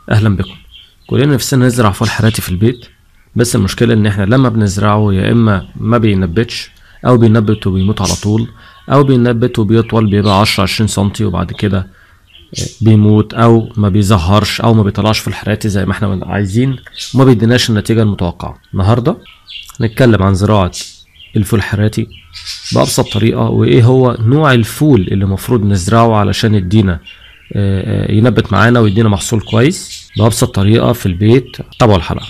اهلا بكم كلنا نفسنا نزرع فول حراتي في البيت بس المشكلة ان احنا لما بنزرعه يا اما ما بينبتش او بينبت وبيموت على طول او بينبت وبيطول بيبقى 10 20 سنتي وبعد كده بيموت او ما بيظهرش او ما بيطلعش في الحراتي زي ما احنا عايزين وما بيديناش النتيجة المتوقعة النهاردة هنتكلم عن زراعة الفول الحراتي بأبسط طريقة وإيه هو نوع الفول اللي المفروض نزرعه علشان يدينا آه، آه، ينبت معانا ويدينا محصول كويس بأبسط طريقة في البيت تابعوا الحلقة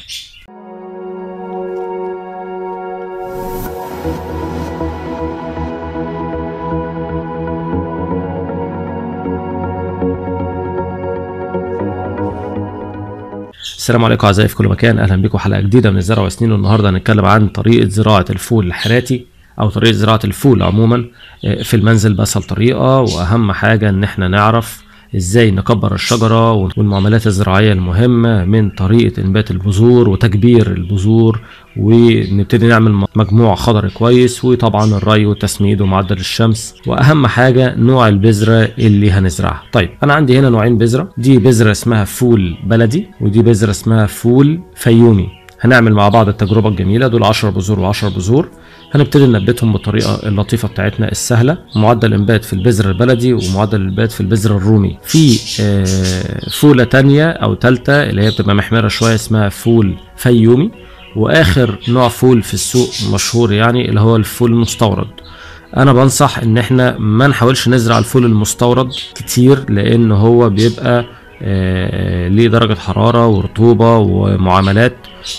السلام عليكم اعزائي في كل مكان اهلا بكم حلقه جديده من الزرع وسنين والنهارده هنتكلم عن طريقه زراعه الفول الحراتي او طريقه زراعه الفول عموما آه، في المنزل باسهل طريقه واهم حاجه ان احنا نعرف ازاي نكبر الشجره والمعاملات الزراعيه المهمه من طريقه انبات البذور وتكبير البذور ونبتدي نعمل مجموع خضري كويس وطبعا الري والتسميد ومعدل الشمس واهم حاجه نوع البذره اللي هنزرعها طيب انا عندي هنا نوعين بذره دي بذره اسمها فول بلدي ودي بذره اسمها فول فيومي هنعمل مع بعض التجربه الجميله دول 10 بذور و10 بذور هنبتدي ننبتهم بالطريقه اللطيفه بتاعتنا السهله معدل انبات في البذر البلدي ومعدل الانبات في البذر الرومي في آه، فوله تانية او تالتة اللي هي بتبقى محمره شويه اسمها فول فيومي واخر نوع فول في السوق مشهور يعني اللي هو الفول المستورد انا بنصح ان احنا ما نحاولش نزرع الفول المستورد كتير لان هو بيبقى آه، ليه درجة حرارة ورطوبة ومعاملات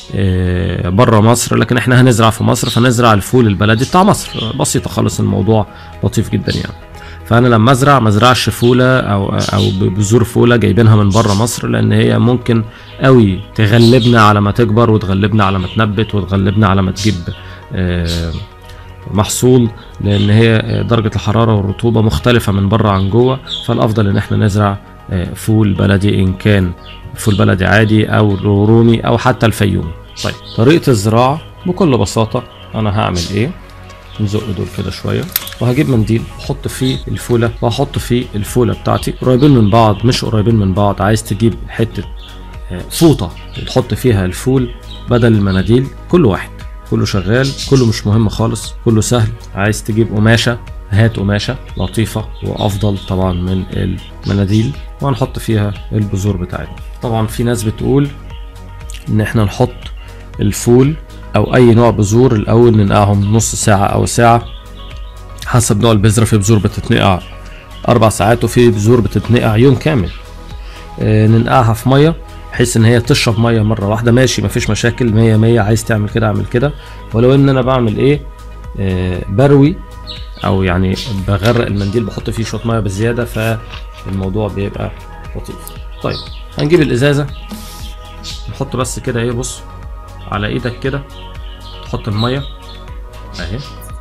بره مصر لكن احنا هنزرع في مصر فنزرع الفول البلدي بتاع مصر بسيطة خالص الموضوع لطيف جدا يعني فانا لما ازرع ما ازرعش فوله او او بذور فوله جايبينها من بره مصر لان هي ممكن قوي تغلبنا على ما تكبر وتغلبنا على ما تنبت وتغلبنا على ما تجيب آه، محصول لان هي درجه الحراره والرطوبه مختلفه من بره عن جوه فالافضل ان احنا نزرع آه، فول بلدي ان كان فول بلدي عادي او رومي او حتى الفيومي طيب طريقه الزراعه بكل بساطه انا هعمل ايه نزق دول كده شويه وهجيب منديل احط فيه الفوله واحط فيه الفوله بتاعتي قريبين من بعض مش قريبين من بعض عايز تجيب حته آه، فوطه وتحط فيها الفول بدل المناديل كل واحد كله شغال كله مش مهم خالص كله سهل عايز تجيب قماشه هات قماشه لطيفه وافضل طبعا من المناديل وهنحط فيها البذور بتاعتنا طبعا في ناس بتقول ان احنا نحط الفول او اي نوع بذور الاول ننقعهم نص ساعه او ساعه حسب نوع البذره في بذور بتتنقع اربع ساعات وفي بذور بتتنقع يوم كامل آه، ننقعها في ميه بحيث ان هي تشرب ميه مره واحده ماشي مفيش مشاكل مية مية عايز تعمل كده اعمل كده ولو ان انا بعمل ايه آه، بروي او يعني بغرق المنديل بحط فيه شويه ميه بزياده فالموضوع بيبقى لطيف طيب هنجيب الازازه نحط بس كده ايه بص على ايدك كده تحط الميه اهي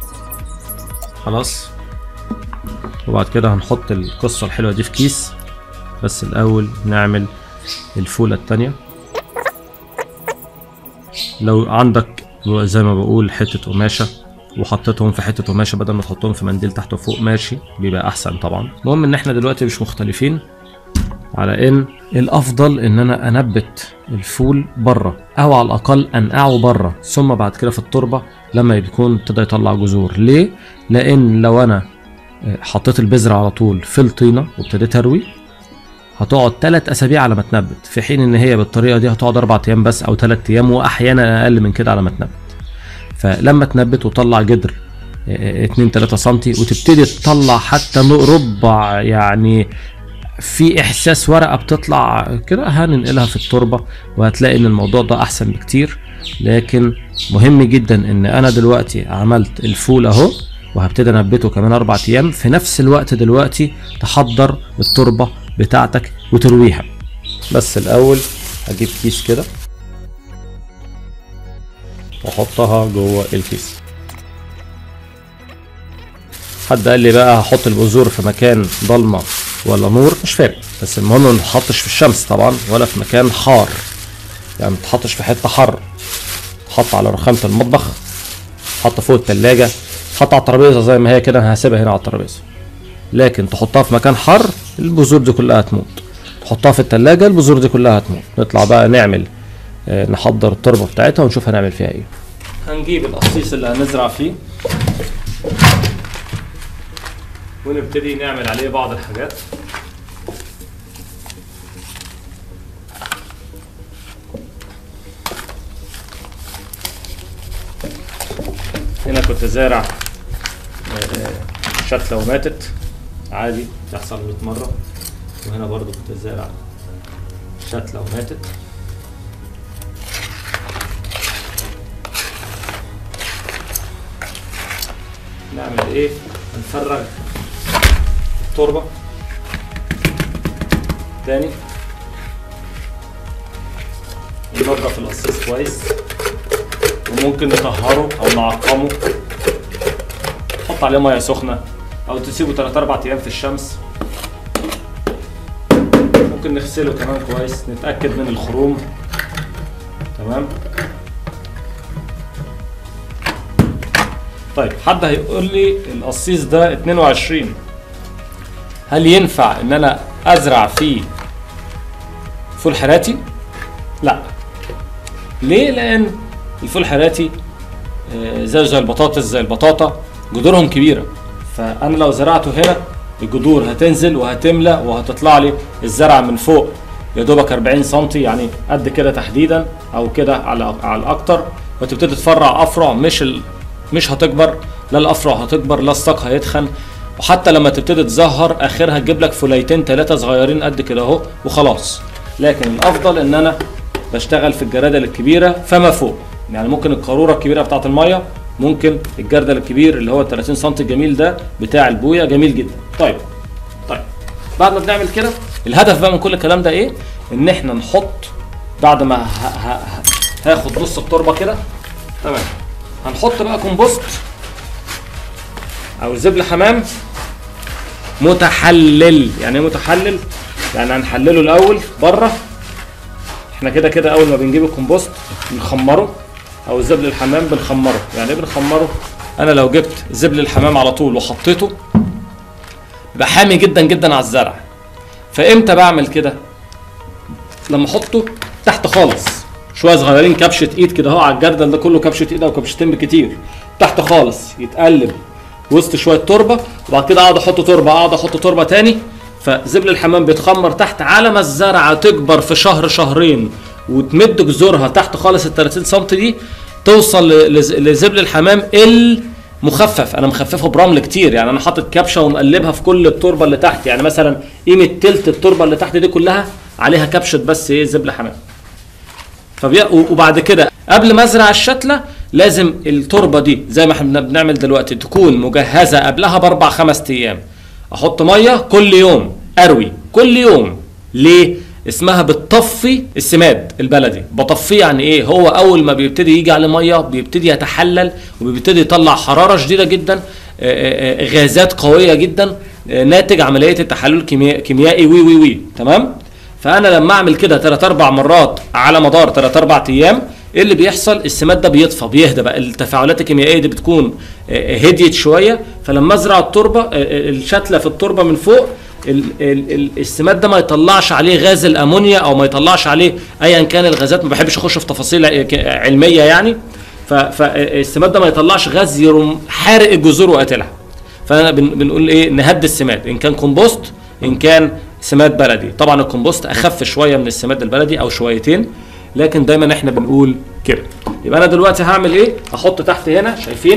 خلاص وبعد كده هنحط القصه الحلوه دي في كيس بس الاول نعمل الفوله التانية لو عندك زي ما بقول حته قماشه وحطيتهم في حته قماشه بدل ما تحطهم في منديل تحت وفوق ماشي بيبقى احسن طبعا المهم ان احنا دلوقتي مش مختلفين على ان الافضل ان انا انبت الفول بره او على الاقل انقعه بره ثم بعد كده في التربه لما يكون ابتدى يطلع جذور ليه لان لو انا حطيت البذره على طول في الطينه وابتديت اروي هتقعد ثلاث اسابيع على ما تنبت في حين ان هي بالطريقه دي هتقعد اربع ايام بس او ثلاث ايام واحيانا اقل من كده على ما تنبت فلما تنبت وتطلع جدر 2 3 سم وتبتدي تطلع حتى ربع يعني في احساس ورقه بتطلع كده هننقلها في التربه وهتلاقي ان الموضوع ده احسن بكتير لكن مهم جدا ان انا دلوقتي عملت الفول اهو وهبتدي انبته كمان اربع ايام في نفس الوقت دلوقتي تحضر التربه بتاعتك وترويها بس الاول هجيب كيس كده واحطها جوه الكيس حد قال لي بقى هحط البذور في مكان ضلمه ولا نور مش فارق بس المهم ما تحطش في الشمس طبعا ولا في مكان حار يعني ما تحطش في حته حر تحط على رخامه المطبخ تحط فوق التلاجة تحط على الترابيزه زي ما هي كده انا هسيبها هنا على الترابيزه لكن تحطها في مكان حر البذور دي كلها هتموت تحطها في التلاجة البذور دي كلها هتموت نطلع بقى نعمل آه، نحضر التربه بتاعتها ونشوف هنعمل فيها ايه هنجيب القصيص اللي هنزرع فيه ونبتدي نعمل عليه بعض الحاجات هنا كنت زارع آه، شتلة وماتت عادي تحصل 100 مرة وهنا برضو كنت زارع شتلة وماتت نعمل ايه هنفرغ التربة تاني ننضف القصيص كويس وممكن نطهره او نعقمه نحط عليه ميه سخنه او تسيبه 3 4 ايام في الشمس ممكن نغسله كمان كويس نتاكد من الخروم تمام طيب حد هيقول لي القصيص ده 22 هل ينفع ان انا ازرع فيه فول حراتي؟ لا ليه؟ لان الفول حراتي آه، زي زي البطاطس زي البطاطا جذورهم كبيره فانا لو زرعته هنا الجذور هتنزل وهتملى وهتطلع لي الزرع من فوق يا دوبك 40 سم يعني قد كده تحديدا او كده على على الاكتر وتبتدي تفرع افرع مش ال... مش هتكبر لا الافرع هتكبر لا الساق هيتخن وحتى لما تبتدي تزهر اخرها تجيب لك فليتين ثلاثه صغيرين قد كده اهو وخلاص لكن الافضل ان انا بشتغل في الجرادل الكبيره فما فوق يعني ممكن القاروره الكبيره بتاعه الميه ممكن الجردل الكبير اللي هو 30 سم الجميل ده بتاع البويه جميل جدا طيب طيب بعد ما بنعمل كده الهدف بقى من كل الكلام ده ايه ان احنا نحط بعد ما ه- ه- ه- هاخد نص التربه كده تمام هنحط بقى كومبوست او زبل حمام متحلل يعني ايه متحلل يعني هنحلله الاول بره احنا كده كده اول ما بنجيب الكومبوست بنخمره او زبل الحمام بنخمره يعني ايه بنخمره انا لو جبت زبل الحمام على طول وحطيته بيبقى حامي جدا جدا على الزرع فامتى بعمل كده لما احطه تحت خالص شويه صغيرين كبشه ايد كده اهو على الجردل ده كله كبشه ايد او كبشتين بكتير تحت خالص يتقلب وسط شويه تربه وبعد كده اقعد احط تربه اقعد احط تربه تاني فزبل الحمام بيتخمر تحت على ما الزرعه تكبر في شهر شهرين وتمد جذورها تحت خالص ال 30 سم دي توصل ل- لز- لزبل الحمام المخفف انا مخففه برمل كتير يعني انا حاطط كبشه ومقلبها في كل التربه اللي تحت يعني مثلا قيمه تلت التربه اللي تحت دي كلها عليها كبشه بس ايه زبل حمام فبي... وبعد كده قبل ما ازرع الشتله لازم التربه دي زي ما احنا بنعمل دلوقتي تكون مجهزه قبلها باربع خمس ايام احط ميه كل يوم اروي كل يوم ليه اسمها بتطفي السماد البلدي بطفيه يعني ايه هو اول ما بيبتدي يجي عليه ميه بيبتدي يتحلل وبيبتدي يطلع حراره شديده جدا آه، آه، آه، غازات قويه جدا آه، ناتج عمليه التحلل الكيميائي كيميائي وي وي وي تمام فانا لما اعمل كده ثلاث اربع مرات على مدار ثلاث اربع ايام ايه اللي بيحصل السماد ده بيطفى بيهدى بقى التفاعلات الكيميائيه دي بتكون آه، هديت شويه فلما ازرع التربه آه، آه، الشتله في التربه من فوق ال- ال- ال- السماد ده ما يطلعش عليه غاز الامونيا او ما يطلعش عليه ايا كان الغازات ما بحبش اخش في تفاصيل ع- ك- علميه يعني ف- فالسماد ده ما يطلعش غاز يروم حارق الجذور وقاتلها فانا بن- بنقول ايه نهدي السماد ان كان كومبوست ان كان سماد بلدي طبعا الكومبوست اخف شويه من السماد البلدي او شويتين لكن دايما احنا بنقول كده يبقى انا دلوقتي هعمل ايه هحط تحت هنا شايفين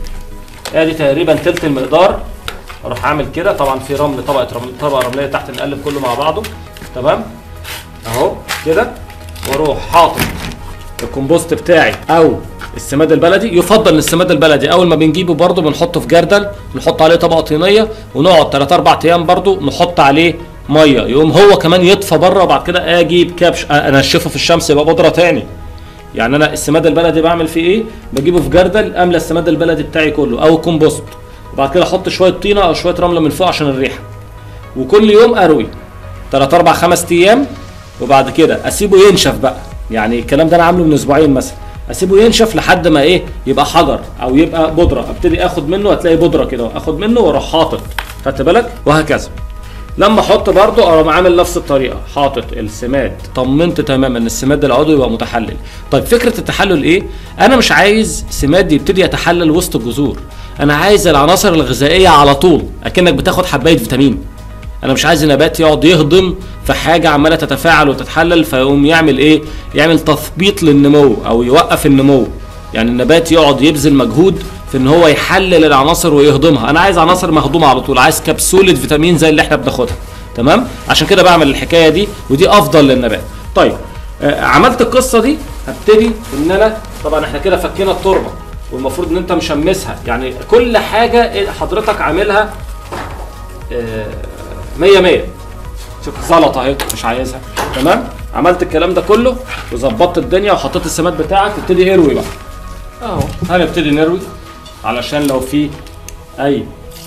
ادي تقريبا تلت المقدار اروح اعمل كده طبعا في رمل طبقه رمل طبقه رمليه تحت نقلب كله مع بعضه تمام اهو كده واروح حاطط الكومبوست بتاعي او السماد البلدي يفضل ان السماد البلدي اول ما بنجيبه برده بنحطه في جردل نحط عليه طبقه طينيه ونقعد 3 4 ايام برده نحط عليه ميه يقوم هو كمان يطفى بره وبعد كده اجيب كبش انشفه في الشمس يبقى بودره تاني يعني انا السماد البلدي بعمل فيه ايه بجيبه في جردل املى السماد البلدي بتاعي كله او الكومبوست وبعد كده احط شويه طينه او شويه رمله من فوق عشان الريحه وكل يوم اروي 3 4 5 ايام وبعد كده اسيبه ينشف بقى يعني الكلام ده انا عامله من اسبوعين مثلا اسيبه ينشف لحد ما ايه يبقى حجر او يبقى بودره ابتدي اخد منه هتلاقي بودره كده اخد منه واروح حاطط خدت بالك وهكذا لما احط برضه اقوم عامل نفس الطريقه حاطط السماد طمنت تماما ان السماد العضوي يبقى متحلل طيب فكره التحلل ايه انا مش عايز سماد يبتدي يتحلل وسط الجذور انا عايز العناصر الغذائيه على طول اكنك بتاخد حبايه فيتامين انا مش عايز النبات يقعد يهضم في حاجه عماله تتفاعل وتتحلل فيقوم يعمل ايه يعمل تثبيط للنمو او يوقف النمو يعني النبات يقعد يبذل مجهود في ان هو يحلل العناصر ويهضمها انا عايز عناصر مهضومه على طول عايز كبسوله فيتامين زي اللي احنا بناخدها تمام عشان كده بعمل الحكايه دي ودي افضل للنبات طيب آه عملت القصه دي هبتدي ان انا طبعا احنا كده فكينا التربه والمفروض ان انت مشمسها يعني كل حاجه حضرتك عاملها آه 100 100 شوف زلطه اهي مش عايزها تمام عملت الكلام ده كله وظبطت الدنيا وحطيت السماد بتاعك تبتدي اروي بقى اهو هنبتدي نروي علشان لو في اي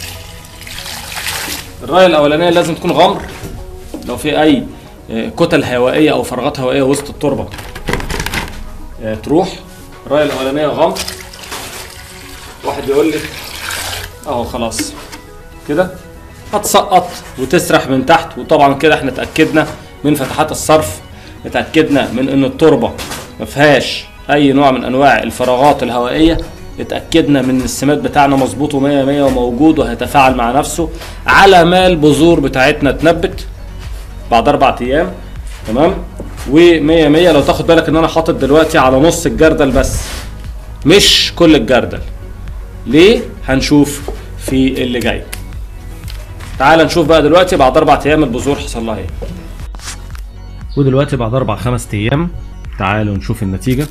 الرايه الاولانيه لازم تكون غمر لو في اي آه، كتل هوائيه او فراغات هوائيه وسط التربه آه، تروح الرايه الاولانيه غمر واحد يقول لي اهو خلاص كده هتسقط وتسرح من تحت وطبعا كده احنا اتاكدنا من فتحات الصرف اتاكدنا من ان التربه ما فيهاش اي نوع من انواع الفراغات الهوائيه اتاكدنا من السماد بتاعنا مظبوط و100 100 وموجود وهيتفاعل مع نفسه على ما البذور بتاعتنا تنبت بعد اربع ايام تمام و100 100 لو تاخد بالك ان انا حاطط دلوقتي على نص الجردل بس مش كل الجردل ليه هنشوف في اللي جاي تعال نشوف بقى دلوقتي بعد اربع ايام البذور حصل لها ايه ودلوقتي بعد اربع خمس ايام تعالوا نشوف النتيجه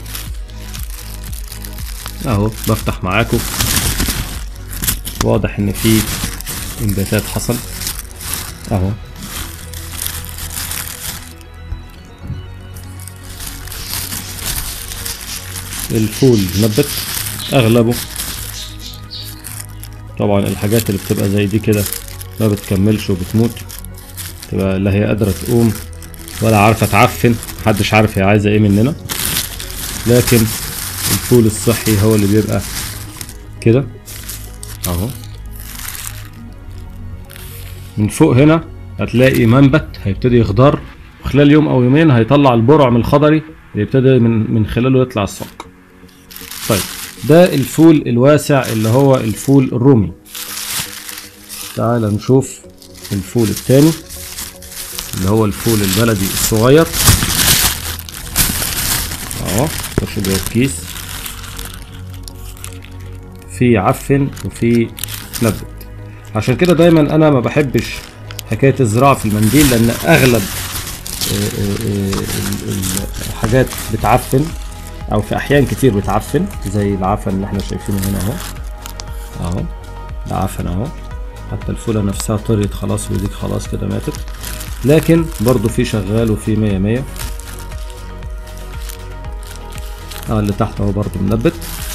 اهو بفتح معاكم واضح ان في انباتات حصل اهو الفول نبت اغلبه طبعا الحاجات اللي بتبقى زي دي كده ما بتكملش وبتموت تبقى لا هي قادرة تقوم ولا عارفة تعفن محدش عارف هي عايزة ايه مننا لكن الفول الصحي هو اللي بيبقى كده اهو من فوق هنا هتلاقي منبت هيبتدي يخضر خلال يوم او يومين هيطلع البرعم الخضري اللي يبتدي من من خلاله يطلع الصك طيب ده الفول الواسع اللي هو الفول الرومي تعال نشوف الفول التاني اللي هو الفول البلدي الصغير اهو خش جوه الكيس في عفن وفي نبت عشان كده دايما انا ما بحبش حكايه الزراعه في المنديل لان اغلب آه، آه، آه، ال- ال- الحاجات بتعفن او في احيان كتير بتعفن زي العفن اللي احنا شايفينه هنا اهو اهو ده عفن اهو حتى الفوله نفسها طريت خلاص وديك خلاص كده ماتت لكن برضو في شغال وفي مية مية اه اللي تحت اهو برضو منبت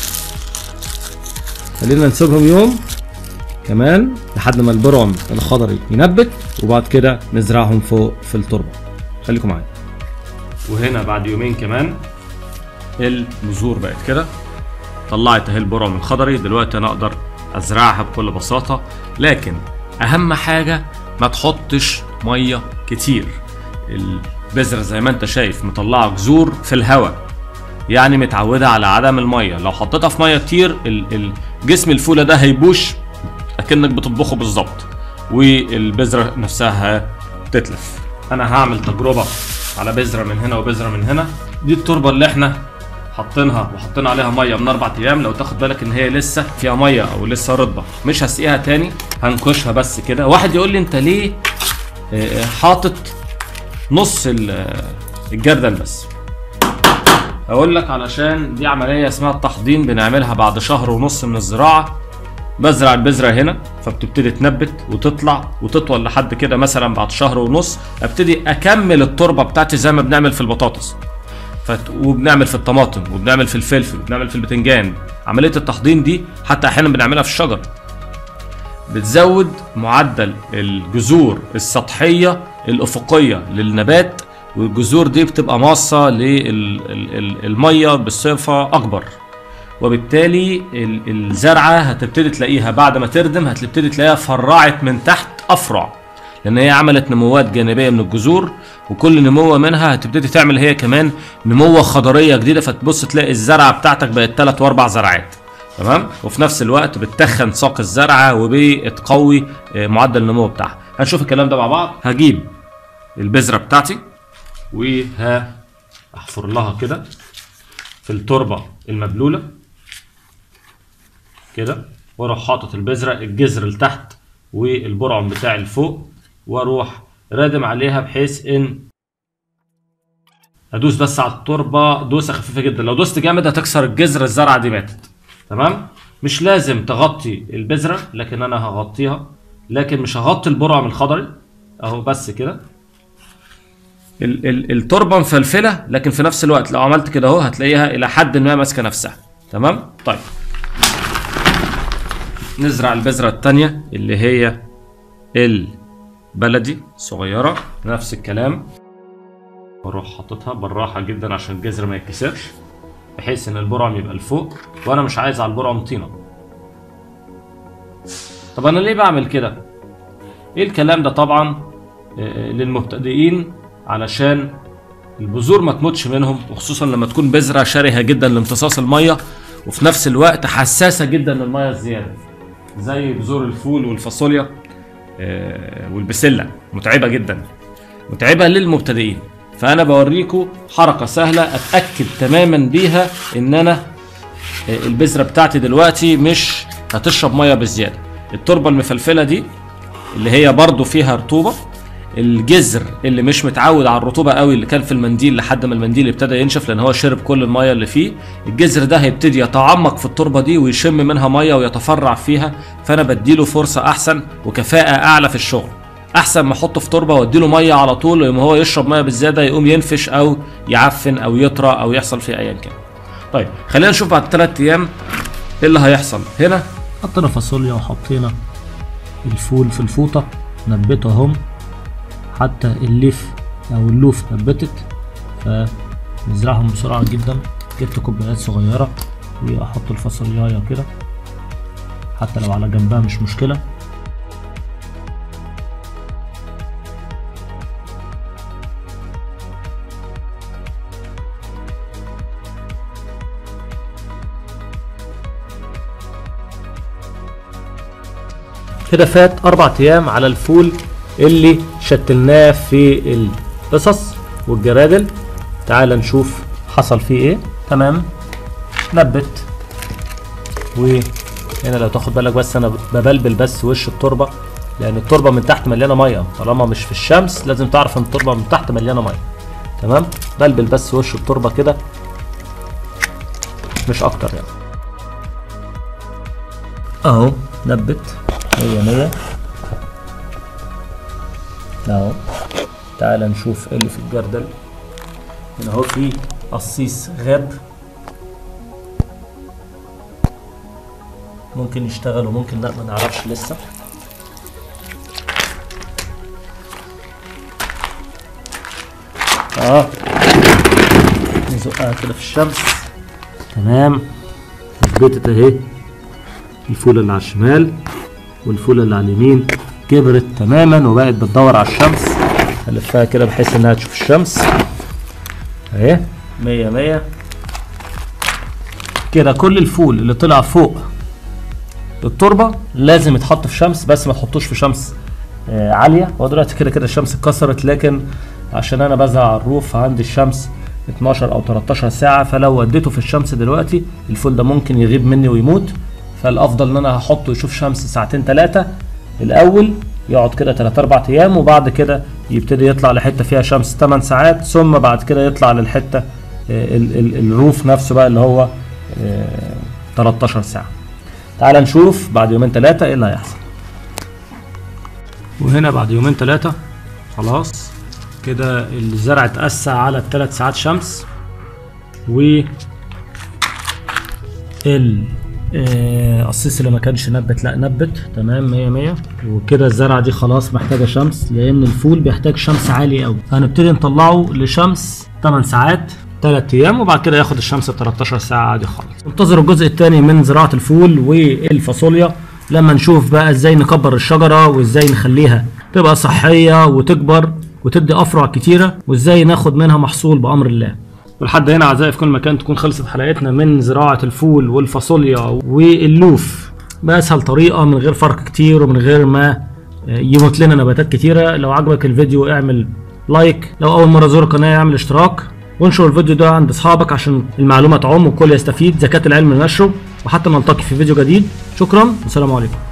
خلينا نسيبهم يوم كمان لحد ما البرعم الخضري ينبت وبعد كده نزرعهم فوق في التربه خليكم معايا وهنا بعد يومين كمان البذور بقت كده طلعت اهي البرعم الخضري دلوقتي انا اقدر ازرعها بكل بساطه لكن اهم حاجه ما تحطش ميه كتير البذره زي ما انت شايف مطلعه جذور في الهواء يعني متعوده على عدم الميه لو حطيتها في ميه كتير ال- ال- جسم الفوله ده هيبوش اكنك بتطبخه بالظبط والبذره نفسها هتتلف انا هعمل تجربه على بذره من هنا وبذره من هنا دي التربه اللي احنا حاطينها وحطينا عليها ميه من اربع ايام لو تاخد بالك ان هي لسه فيها ميه او لسه رطبه مش هسقيها تاني هنكشها بس كده واحد يقول لي انت ليه آه، آه، حاطط نص ال- آه، الجردل بس اقول لك علشان دي عمليه اسمها التحضيم بنعملها بعد شهر ونص من الزراعه بزرع البذره هنا فبتبتدي تنبت وتطلع وتطول لحد كده مثلا بعد شهر ونص ابتدي اكمل التربه بتاعتي زي ما بنعمل في البطاطس فت... وبنعمل في الطماطم وبنعمل في الفلفل وبنعمل في البتنجان عمليه التحضير دي حتى احيانا بنعملها في الشجر بتزود معدل الجذور السطحيه الافقيه للنبات والجذور دي بتبقى ماصه للميه بصفه اكبر وبالتالي ال- الزرعه هتبتدي تلاقيها بعد ما تردم هتبتدي تلاقيها فرعت من تحت افرع لان هي عملت نموات جانبيه من الجذور وكل نموه منها هتبتدي تعمل هي كمان نموه خضريه جديده فتبص تلاقي الزرعه بتاعتك بقت ثلاث واربع زرعات تمام وفي نفس الوقت بتتخن ساق الزرعه وبتقوي آه، معدل النمو بتاعها هنشوف الكلام ده مع بعض هجيب البذره بتاعتي وهحفر لها كده في التربه المبلوله كده واروح حاطط البذره الجذر لتحت والبرعم بتاعي لفوق واروح رادم عليها بحيث ان ادوس بس على التربه دوسه خفيفه جدا لو دوست جامد هتكسر الجذر الزرعه دي ماتت تمام مش لازم تغطي البذره لكن انا هغطيها لكن مش هغطي البرعم الخضري اهو بس كده ال- ال- التربه مفلفله لكن في نفس الوقت لو عملت كده اهو هتلاقيها الى حد ما ماسكه نفسها تمام طيب نزرع البذره الثانيه اللي هي البلدي صغيره نفس الكلام واروح حاططها بالراحه جدا عشان الجذر ما يتكسرش بحيث ان البرعم يبقى لفوق وانا مش عايز على البرعم طينه طب انا ليه بعمل كده ايه الكلام ده طبعا آه، للمبتدئين علشان البذور ما تموتش منهم وخصوصا لما تكون بذره شرهه جدا لامتصاص الميه وفي نفس الوقت حساسه جدا للميه الزياده زي بذور الفول والفاصوليا آه، والبسله متعبه جدا متعبه للمبتدئين فانا بوريكم حركه سهله اتاكد تماما بيها ان انا آه، البذره بتاعتي دلوقتي مش هتشرب ميه بزياده التربه المفلفله دي اللي هي برضو فيها رطوبه الجذر اللي مش متعود على الرطوبه قوي اللي كان في المنديل لحد ما المنديل ابتدى ينشف لان هو شرب كل الميه اللي فيه الجذر ده هيبتدي يتعمق في التربه دي ويشم منها ميه ويتفرع فيها فانا بديله فرصه احسن وكفاءه اعلى في الشغل احسن ما احطه في تربه واديله ميه على طول ويقوم هو يشرب ميه بالزياده يقوم ينفش او يعفن او يطرى او يحصل فيه ايا كان طيب خلينا نشوف بعد ثلاث ايام ايه اللي هيحصل هنا حطينا فاصوليا وحطينا الفول في الفوطة نبته اهم حتى الليف او اللوف نبتت فنزرعهم بسرعة جدا جبت كوبايات صغيرة واحط الفاصولياية كده حتى لو على جنبها مش مشكلة كده فات اربع ايام على الفول اللي شتلناه في القصص والجرادل تعال نشوف حصل فيه ايه تمام نبت وهنا لو تاخد بالك بس انا ببلبل بس وش التربه لان التربه من تحت مليانه ميه طالما مش في الشمس لازم تعرف ان التربه من تحت مليانه ميه تمام بلبل بس وش التربه كده مش اكتر يعني اهو نبت مية مية اهو تعال نشوف ايه اللي في الجردل هنا اهو في قصيص غاب ممكن يشتغل وممكن لا ما نعرفش لسه اه نزقها كده في الشمس تمام اثبتت اهي الفولة اللي على الشمال والفولة اللي على اليمين كبرت تماما وبقت بتدور على الشمس هلفها كده بحيث انها تشوف الشمس اهي مية مية كده كل الفول اللي طلع فوق التربة لازم يتحط في شمس بس ما تحطوش في شمس آه عالية هو دلوقتي كده كده الشمس اتكسرت لكن عشان انا بزرع على الروف عندي الشمس 12 او 13 ساعة فلو وديته في الشمس دلوقتي الفول ده ممكن يغيب مني ويموت فالافضل ان انا هحطه يشوف شمس ساعتين ثلاثة الاول يقعد كده 3 4 ايام وبعد كده يبتدي يطلع لحته فيها شمس 8 ساعات ثم بعد كده يطلع للحته آه، ال- ال- الروف نفسه بقى اللي هو آه، 13 ساعه تعال نشوف بعد يومين ثلاثه ايه اللي هيحصل وهنا بعد يومين ثلاثه خلاص كده الزرع اتأسى على الثلاث ساعات شمس و ال آه، قصيص اللي ما كانش نبت لا نبت تمام 100 100 وكده الزرعه دي خلاص محتاجه شمس لان الفول بيحتاج شمس عالي قوي فهنبتدي نطلعه لشمس 8 ساعات 3 ايام وبعد كده ياخد الشمس 13 ساعه عادي خالص انتظروا الجزء الثاني من زراعه الفول والفاصوليا لما نشوف بقى ازاي نكبر الشجره وازاي نخليها تبقى صحيه وتكبر وتدي افرع كتيره وازاي ناخد منها محصول بامر الله ولحد هنا اعزائي في كل مكان تكون خلصت حلقتنا من زراعه الفول والفاصوليا واللوف باسهل طريقه من غير فرق كتير ومن غير ما يموت لنا نباتات كتيره لو عجبك الفيديو اعمل لايك لو اول مره تزور القناه اعمل اشتراك وانشر الفيديو ده عند اصحابك عشان المعلومه تعم والكل يستفيد زكاه العلم نشره وحتى نلتقي في فيديو جديد شكرا والسلام عليكم